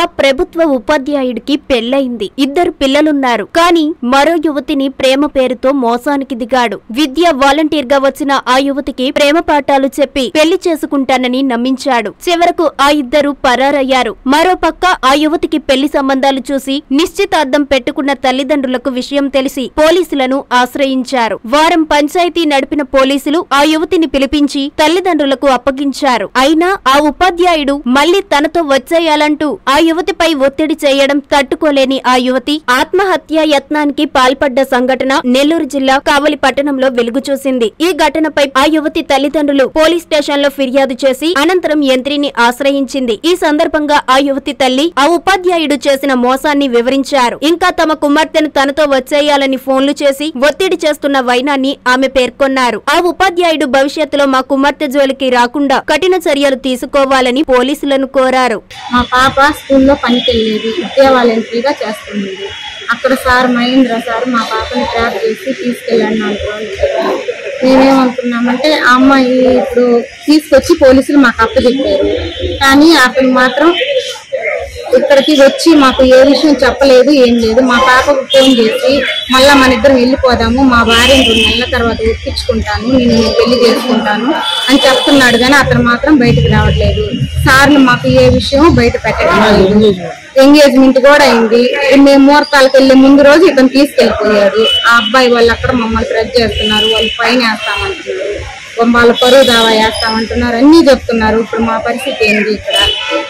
ప్రభుత్వ ఉపాధ్యాయుడికి పెళ్లయింది ఇద్దరు పిల్లలున్నారు కానీ మరో యువతిని ప్రేమ పేరుతో మోసానికి దిగాడు విద్య వాలంటీర్ గా వచ్చిన ఆ యువతికి ప్రేమ పాఠాలు చెప్పి పెళ్లి చేసుకుంటానని నమ్మించాడు చివరకు ఆ ఇద్దరు పరారయ్యారు మరోపక్క ఆ యువతికి పెళ్లి సంబంధాలు చూసి నిశ్చితార్థం పెట్టుకున్న తల్లిదండ్రులకు విషయం తెలిసి పోలీసులను ఆశ్రయించారు వారం పంచాయతీ నడిపిన పోలీసులు ఆ యువతిని పిలిపించి తల్లిదండ్రులకు అప్పగించారు అయినా ఆ ఉపాధ్యాయుడు మళ్లీ తనతో వచ్చేయాలంటూ ఆ యువతిపై ఒత్తిడి చేయడం తట్టుకోలేని ఆ యువతి ఆత్మహత్యా యత్నానికి పాల్పడ్డ సంఘటన నెల్లూరు జిల్లా కావలి పట్టణంలో వెలుగు చూసింది ఈ ఘటనపై ఆ యువతి తల్లిదండ్రులు పోలీస్ స్టేషన్ లో ఫిర్యాదు చేసి అనంతరం యంత్రిని ఆశ్రయించింది ఈ సందర్భంగా ఆ యువతి తల్లి ఆ ఉపాధ్యాయుడు చేసిన మోసాన్ని వివరించారు ఇంకా తమ కుమార్తెను తనతో వచ్చేయాలని ఫోన్లు చేసి ఒత్తిడి చేస్తున్న వైనాన్ని ఆమె పేర్కొన్నారు ఆ ఉపాధ్యాయుడు భవిష్యత్తులో మా కుమార్తె జోలికి రాకుండా కఠిన చర్యలు తీసుకోవాలని పోలీసులను కోరారు మా పాప స్కూల్లో పనికి వెళ్ళేది విద్యా వాలంటరీగా చేస్తుంది అక్కడ సార్ మహేంద్ర సార్ మా పాపని ట్రాప్ చేసి తీసుకెళ్ళండి అంటున్నారు మేమేమనుకున్నామంటే ఆ అమ్మాయి ఇప్పుడు తీసుకొచ్చి పోలీసులు మాకు అప్పచెప్పారు కానీ అతను మాత్రం ఇక్కడికి వచ్చి మాకు ఏ విషయం చెప్పలేదు ఏం లేదు మా పాపకు ఫోన్ చేసి మళ్ళా మన ఇద్దరం వెళ్ళిపోదాము మా భార్యను రెండు నెలల తర్వాత ఒప్పించుకుంటాను నేను నీ పెళ్లి చేసుకుంటాను అని చెప్తున్నాడు కానీ అతను మాత్రం బయటకు రావట్లేదు సార్లు మాకు ఏ విషయం బయట పెట్టడం లేదు ఎంగేజ్మెంట్ కూడా అయింది మేము ముహూర్తాలకు వెళ్ళే ముందు రోజు ఇతను తీసుకెళ్లిపోయాడు ఆ అబ్బాయి వాళ్ళు అక్కడ మమ్మల్ని ప్రెస్ చేస్తున్నారు వాళ్ళు పైన వేస్తామంటున్నారు వాళ్ళ పరువు దావా వేస్తామంటున్నారు అన్ని చెప్తున్నారు ఇప్పుడు మా పరిస్థితి ఏంటి ఇక్కడ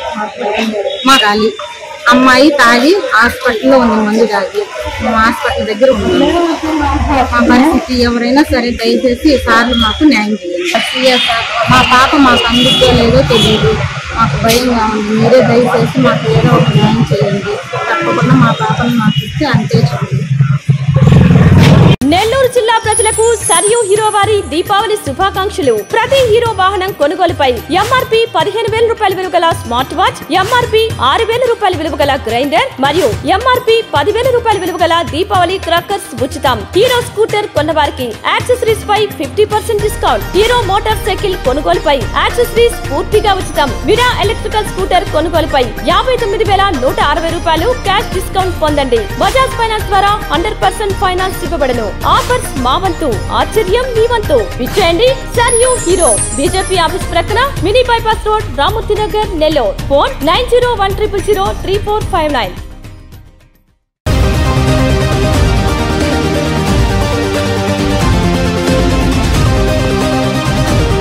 మా గాలి అమ్మాయి తాగి హాస్పిటల్లో ఉంది మందు తాగి మేము హాస్పిటల్ దగ్గర ఉన్నాము మా పరిస్థితి ఎవరైనా సరే దయచేసి సార్లు మాకు న్యాయం చేయండి సీఎస్ మా పాప మాకు అందుకో లేదో తెలియదు మాకు భయంగా ఉంది మీరే దయచేసి మాకు ఏదో ఒక న్యాయం చేయండి తప్పకుండా మా పాపను మాకు ఇస్తే అంతే చాలు నెల్లూరు జిల్లా ప్రజలకు సరియు హీరో వారి దీపావళి శుభాకాంక్షలు ప్రతి హీరో వాహనం కొనుగోలుపై ఎంఆర్పి పదిహేను వేల రూపాయల విలువ గల స్మార్ట్ వాచ్ ఎంఆర్పి ఆరు వేల రూపాయల విలువ గల గ్రైండర్ మరియు ఎంఆర్పి పదివేల రూపాయల విలువ గల దీపావళి క్రాకర్స్ ఉచితం హీరో స్కూటర్ కొన్న వారికి యాక్సెసరీస్ పై fifty percent discount Hero motorcycle కొనుగోలుపై యాక్సెసరీస్ పూర్తిగా ఉచితం విరా ఎలక్ట్రికల్ స్కూటర్ కొనుగోలుపై యాభై తొమ్మిది వేల నూట అరవై రూపాయలు క్యాష్ డిస్కౌంట్ పొందండి బజాజ్ ఫైనాన్స్ ద్వారా హండ్రెడ్ పర్సెంట్ ఫైనాన్స్ ఇవ్వబడను ఆఫర్స్ మా వంతు ఆశ్చర్యం మీ వంతు విచ్చేయండి సర్ యూ హీరో బీజేపీ ఆఫీస్ ప్రక్కన mini bypass road Ramurthy Nagar Nellore phone nine zero one triple zero three four five nine